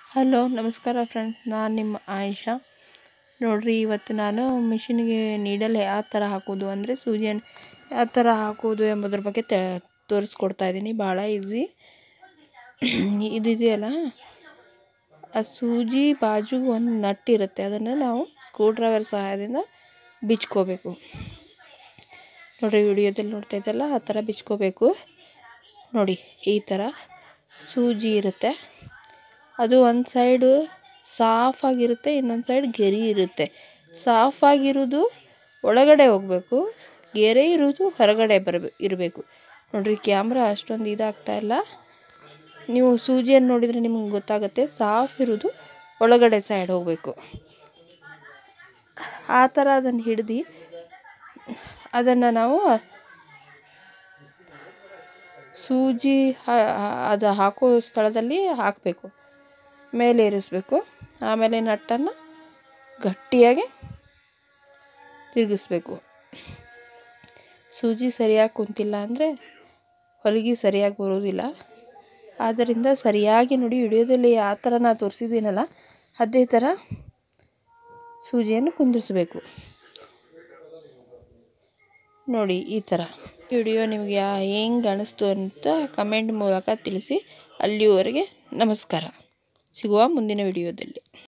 hello ನಮಸ್ಕಾರ friends ನಾನು ನಿಮ್ಮ ಆಯಿಷಾ ನೋಡಿರಿ ಇವತ್ತು ನಾನು ಮಿಷಿನ್ಗೆ ನೀಡಲ್ ಯಾವ ಥರ ಹಾಕೋದು ಅಂದರೆ ಸೂಜಿಯನ್ನು ಯಾವ ಥರ ಹಾಕೋದು ಎಂಬುದ್ರ ಬಗ್ಗೆ ತ ತೋರಿಸ್ಕೊಡ್ತಾ ಇದ್ದೀನಿ ಭಾಳ ಈಸಿ ಇದಿದೆಯಲ್ಲ ಆ ಸೂಜಿ ಬಾಜು ಒಂದು ನಟ್ ಇರುತ್ತೆ ಅದನ್ನು ನಾವು ಸ್ಕ್ರೂ ಡ್ರೈವರ್ ಸಹಾಯದಿಂದ ಬಿಚ್ಕೋಬೇಕು ನೋಡಿರಿ ವಿಡಿಯೋದಲ್ಲಿ ನೋಡ್ತಾ ಇದ್ದಲ್ಲ ಆ ಥರ ಬಿಚ್ಕೋಬೇಕು ನೋಡಿ ಈ ಥರ ಸೂಜಿ ಇರುತ್ತೆ ಅದು ಒಂದು ಸೈಡು ಸಾಫಾಗಿರುತ್ತೆ ಇನ್ನೊಂದು ಸೈಡ್ ಗೆರೆ ಇರುತ್ತೆ ಸಾಫಾಗಿರೋದು ಒಳಗಡೆ ಹೋಗಬೇಕು ಗೆರೆ ಇರೋದು ಹೊರಗಡೆ ಬರಬೇಕು ಇರಬೇಕು ನೋಡಿರಿ ಕ್ಯಾಮ್ರಾ ಅಷ್ಟೊಂದು ಇದಾಗ್ತಾ ಇಲ್ಲ ನೀವು ಸೂಜಿಯನ್ನು ನೋಡಿದರೆ ನಿಮಗೆ ಗೊತ್ತಾಗುತ್ತೆ ಸಾಫ್ ಇರೋದು ಒಳಗಡೆ ಸೈಡ್ ಹೋಗಬೇಕು ಆ ಥರ ಅದನ್ನು ಹಿಡ್ದು ಅದನ್ನು ನಾವು ಸೂಜಿ ಅದು ಹಾಕೋ ಸ್ಥಳದಲ್ಲಿ ಹಾಕಬೇಕು ಮೇಲೆ ಇರಿಸ್ಬೇಕು ಆಮೇಲೆ ನಟ್ಟನ್ನು ಗಟ್ಟಿಯಾಗಿ ತಿರುಗಿಸ್ಬೇಕು ಸೂಜಿ ಸರಿಯಾಗಿ ಕುಂತಿಲ್ಲ ಅಂದರೆ ಹೊಲಿಗೆ ಸರಿಯಾಗಿ ಬರೋದಿಲ್ಲ ಆದ್ದರಿಂದ ಸರಿಯಾಗಿ ನೋಡಿ ವಿಡಿಯೋದಲ್ಲಿ ಯಾವ ಥರ ನಾನು ತೋರಿಸಿದ್ದೀನಲ್ಲ ಅದೇ ಥರ ಸೂಜಿಯನ್ನು ಕುಂದಿರಿಸ್ಬೇಕು ನೋಡಿ ಈ ಥರ ವಿಡಿಯೋ ನಿಮಗೆ ಯಾ ಹೆಂಗೆ ಅನಿಸ್ತು ಅಂತ ಕಮೆಂಟ್ ಮೂಲಕ ತಿಳಿಸಿ ಅಲ್ಲಿವರೆಗೆ ನಮಸ್ಕಾರ ಸಿಗುವ ಮುಂದಿನ ವಿಡಿಯೋದಲ್ಲಿ